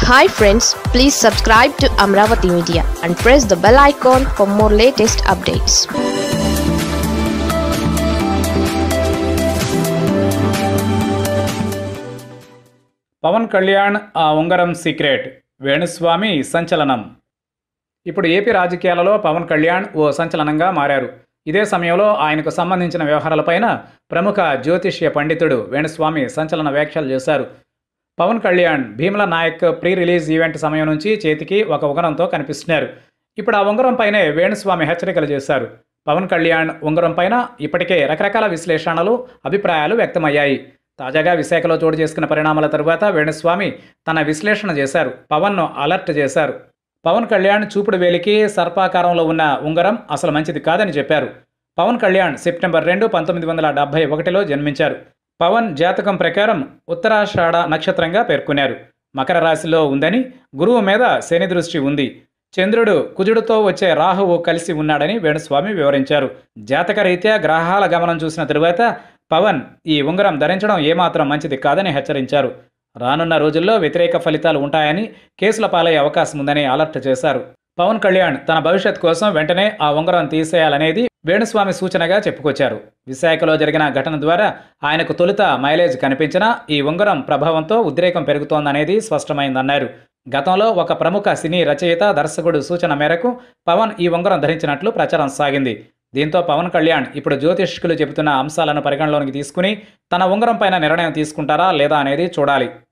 hi friends please subscribe to Amaravati media and press the bell icon for more latest updates Pawan Kalyan ఆ ఉంగరం secret Venu Swamy సంచలనం ఇప్పుడు AP రాజకీయాలలో పవన్ కళ్యాణ్ ఓ సంచలనంగా మారారు ఇదే సమయంలో ఆయనకు సంబంధించిన వ్యవహారాలపైన ప్రముఖ జ్యోతిష్య పండితుడు వేణుస్వామి సంచలన వ్యాఖ్యలు చేశారు Pawan Kalyan Bheemla Nayak pre release event సమయం నుంచి చేతికి ఒక ఉంగరంతో కనిపిస్తున్నారు ఇప్పుడు ఆ ఉంగరం పైనే వేణుస్వామి హెచ్చరికలు చేశారు పవన్ కళ్యాణ్ ఉంగరం పైన ఇప్పటికే రకరకాల విశ్లేషణలు అభిప్రాయాలు వ్యక్తమయ్యాయి తాజాగా విశాఖలో చోటు చేసుకున్న పరిణామాల తరువాత వేణుస్వామి తన విశ్లేషణ చేశారు పవన్ను అలర్ట్ చేశారు పవన్ కళ్యాణ్ చూపుడు వేలికి సర్పాకారంలో ఉన్న ఉంగరం అసలు మంచిది కాదని చెప్పారు పవన్ కళ్యాణ్ సెప్టెంబర్ రెండు పంతొమ్మిది వందల డెబ్బై ఒకటిలో జన్మించారు పవన్ జాతకం ప్రకారం ఉత్తరాషాఢ నక్షత్రంగా పేర్కొన్నారు మకర రాశిలో ఉందని గురువు మీద శని దృష్టి ఉంది చంద్రుడు కుజుడితో వచ్చే రాహువు కలిసి ఉన్నాడని వేణుస్వామి వివరించారు జాతక రీత్యా గ్రహాల గమనం చూసిన తరువాత పవన్ ఈ ఉంగరం ధరించడం ఏమాత్రం మంచిది కాదని హెచ్చరించారు రానున్న రోజుల్లో వ్యతిరేక ఫలితాలు ఉంటాయని కేసుల పాలయ్యే అవకాశం ఉందని అలర్ట్ చేశారు పవన్ కళ్యాణ్ తన భవిష్యత్ కోసం వెంటనే ఆ ఉంగరం తీసేయాలనేది వేణుస్వామి సూచనగా చెప్పుకొచ్చారు విశాఖలో జరిగిన ఘటన ద్వారా ఆయనకు తొలుత మైలేజ్ కనిపించినా ఈ ఉంగరం ప్రభావంతో ఉద్రేకం పెరుగుతోందనేది స్పష్టమైందన్నారు గతంలో ఒక ప్రముఖ సినీ రచయిత దర్శకుడు సూచన మేరకు పవన్ ఈ ఉంగరం ధరించినట్లు ప్రచారం సాగింది దీంతో పవన్ కళ్యాణ్ ఇప్పుడు జ్యోతిష్కులు చెబుతున్న అంశాలను పరిగణలోనికి తీసుకుని తన ఉంగరం పైన నిర్ణయం తీసుకుంటారా లేదా అనేది చూడాలి